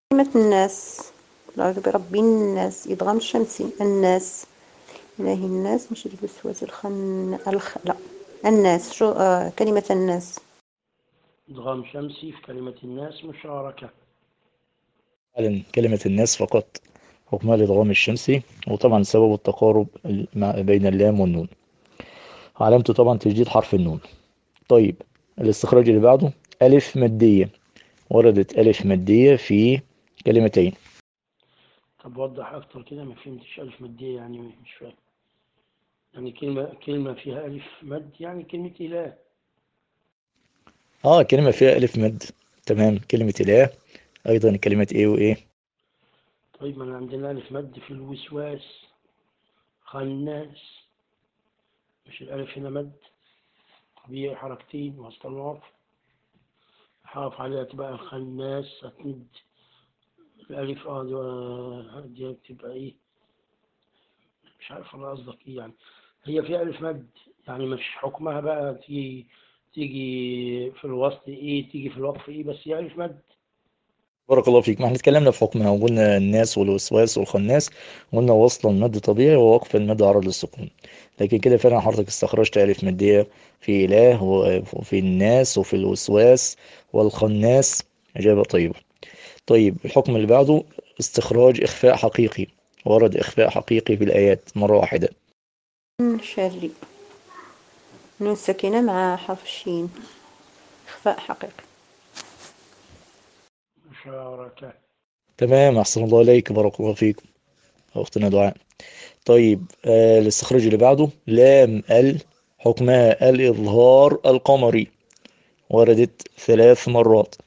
كلمة الناس أعوذ برب الناس إدغام الشمسي الناس إلهي الناس مش الوسواس الخن الخ لا الناس شو آه كلمة الناس إدغام شمسي في كلمة الناس مشاركة فعلا كلمة الناس فقط حكمها الإدغام الشمسي وطبعا سبب التقارب مع- بين اللام والنون علامته طبعا تجديد حرف النون طيب الاستخراج اللي بعده ألف مادية وردت ألف مادية في كلمتين طب وضح أكتر كده ما فهمتش ألف مادية يعني مش فاهم يعني كلمة كلمة فيها ألف مد يعني كلمة إله اه كلمة فيها ألف مد تمام كلمة إله أيضا كلمة إيه وإيه طيب ما أنا عندنا ألف مد في الوسواس خناس مش الألف هنا مد طبيعي حركتين وسط الوقف حاف عليها تبقى الخناس هتمد الألف اه دي- دي تبقى إيه مش عارف أنا قصدك إيه يعني هي فيها ألف مد يعني مش حكمها بقى تيجي تيجي في الوسط إيه تيجي في الوقف إيه بس هي ألف مد بارك الله فيك ما احنا اتكلمنا في حكمها وقلنا الناس والوسواس والخناس وقلنا وصل المد طبيعي ووقف المد عرض للسكون لكن كده فعلا حضرتك استخرجت ألف مادية في إله وفي الناس وفي الوسواس والخناس إجابة طيبة طيب الحكم اللي بعده استخراج إخفاء حقيقي ورد إخفاء حقيقي في الآيات مرة واحدة شري نون ساكنة مع حرف الشين إخفاء حقيقي مشاركة تمام أحسن الله إليك بارك الله فيكم أختنا دعاء طيب آه الاستخراج اللي بعده لام ال حكمها الإظهار القمري وردت ثلاث مرات